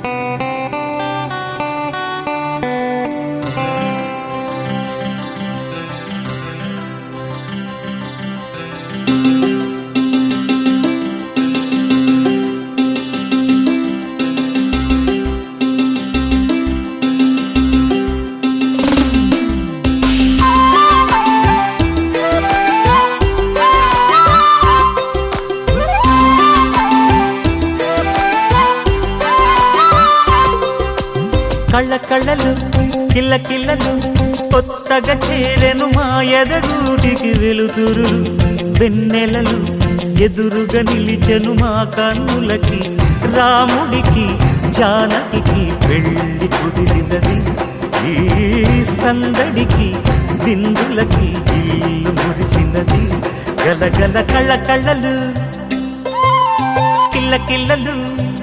కళ్ళ కళ్ళలు కిల్ల కిల్లలు కొత్తగా చేరెను మా ఎదగూటికి వెలుతురు వెన్నెలలు ఎదురుగా నిలిచెను మా కన్నులకి రాముడికి జానకి పెళ్లి కుదిరినది ఈ సందడికి బిందులకి ఇల్లు మురిసినది గలగల కళ్ళ కళ్ళలు కిల్ల కిల్లలు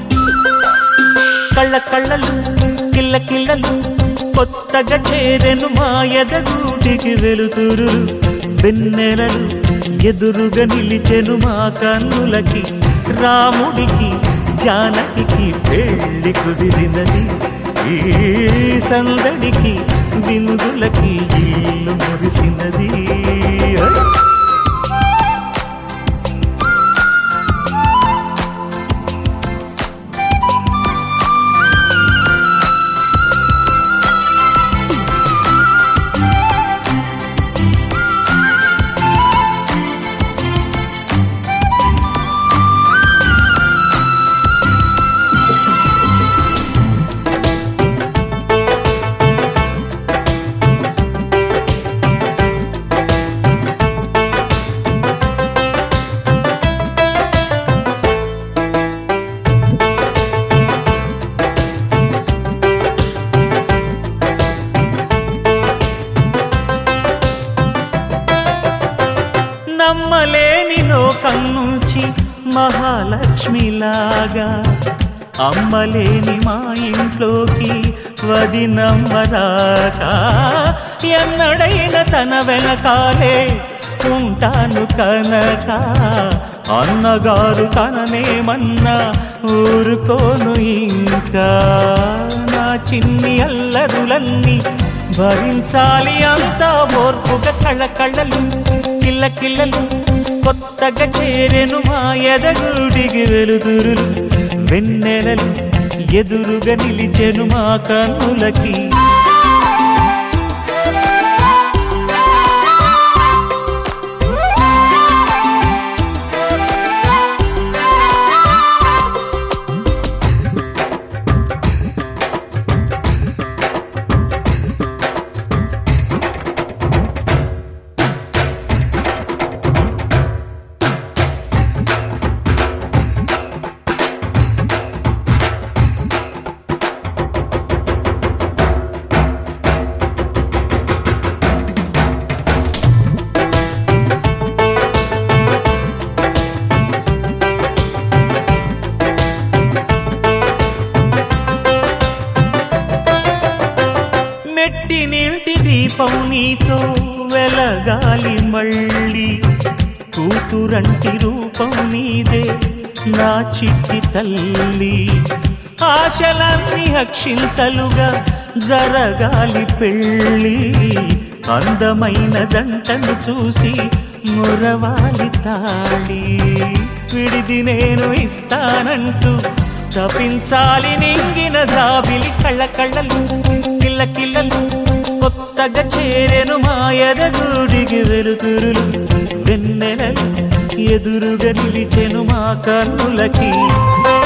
కళ్ళ కళ్ళలు కిల్ల కిల్లలు కొత్తగా చేరెను మా ఎదగూటికి వెలుతురు వెన్నెలలు ఎదురుగా నిలిచెను మా కన్నులకి రాముడికి జానకి పెళ్లి కుదిరినది ఈ సందడికి విందులకి ఇల్లు మురిసినది నమ్మలేని లోకం నుంచి మహాలక్ష్మిలాగా అమ్మలేని మా ఇంట్లోకి వది నమ్మరాక ఎన్నడైన తన వెనకాలే ఉంటాను కనక అన్నగారు తననేమన్నా ఊరుకోను ఇంకా నా చిన్ని అల్లరులన్నీ భరించాలి అంతా ఓర్పుగా కళ్ళ కళ్ళలు కిల్ల కిల్లలు కొత్తగా చేరెను మా ఎదగుడికి వెలుతురులు వెన్నెలలు ఎదురుగా నిలిచెను మా కన్నులకి మెట్టి నీటి దీపం నీతో వెలగాలి మళ్ళీ కూతురంటి రూపం నీదే నా చిట్టి తల్లి ఆశలన్నీ అక్షింతలుగా జరగాలి పెళ్ళి అందమైన దంటను చూసి మురవాలి తాళి విడిది నేను ఇస్తానంటూ తపించాలి నింగిన జాబిలి కళ్ళ కళ్ళలు కిల్ల కిల్లలు కొత్తగా చేరెను మా ఎదగుడికి వెలుతురులు వెన్నెలలు ఎదురుగా నిలిచెను మా కన్నులకి